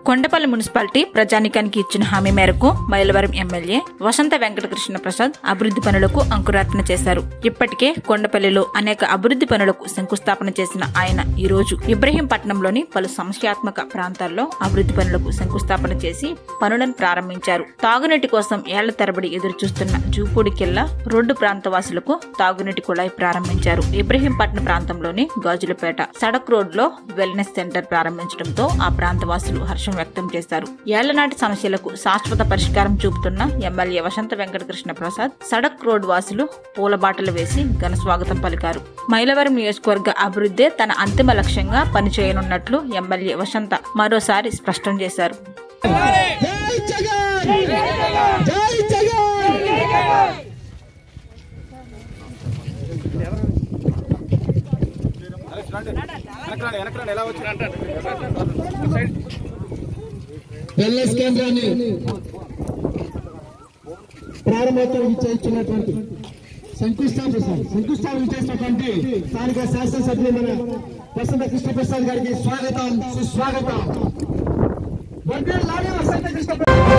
Kondapalli municipality ప్రజానికానికి ఇచ్చిన హామీ మేరకు మైలవరం ఎమ్మెల్యే వసంత వెంకటకృష్ణ ప్రసాద్ అభివృద్ధి పనులకు అంకురార్పణ చేశారు ఇప్పటికే కొండపల్లిలో అనేక అభివృద్ధి పనులకు శంకుస్థాపన చేసిన ఆయన ఈ రోజు ఇబ్రహీంపట్నంలోని పలు సమస్యాత్మక ప్రాంతాల్లో అభివృద్ధి పనులకు శంకుస్థాపన చేసి పనులను ప్రారంభించారు తాగునీటి కోసం ఏళ్ల తరబడి ఎదురుచూస్తున్న జూపూడి కిల్ల రోడ్డు ప్రాంతవాసులకు తాగునీటి కుళాయి ప్రారంభించారు ఇబ్రహీంపట్నం ప్రాంతంలోని గాజులపేట సడక్ రోడ్ లో వెల్నెస్ సెంటర్ ప్రారంభించడంతో ఆ ప్రాంతవాసులు హర్షం వ్యక్తం చేశారు ఏళ్లనాటి సమస్యలకు శాశ్వత పరిష్కారం చూపుతున్న ఎమ్మెల్యే వసంత వెంకటకృష్ణ ప్రసాద్ సడక్ రోడ్ వాసులు పూలబాటలు వేసి ఘన స్వాగతం పలికారు మైలవరం నియోజకవర్గ అభివృద్ధే తన అంతిమ లక్ష్యంగా పనిచేయనున్నట్లు ఎమ్మెల్యే వసంత మరోసారి స్పష్టం చేశారు జై జగన్ జై జగన్ వెల్నెస్ కేంద్రాన్ని ప్రారంభోత్సవం ఇచ్చినటువంటి శంకుస్థాపన చేశారు శంకుస్థాపన చేసినటువంటి స్థానిక శాసనసభ్యులు మన వసంత కృష్ణప్రసాద్ గారికి స్వాగతం సుస్వాగతం వర్గం లాగే వసంత కృష్ణ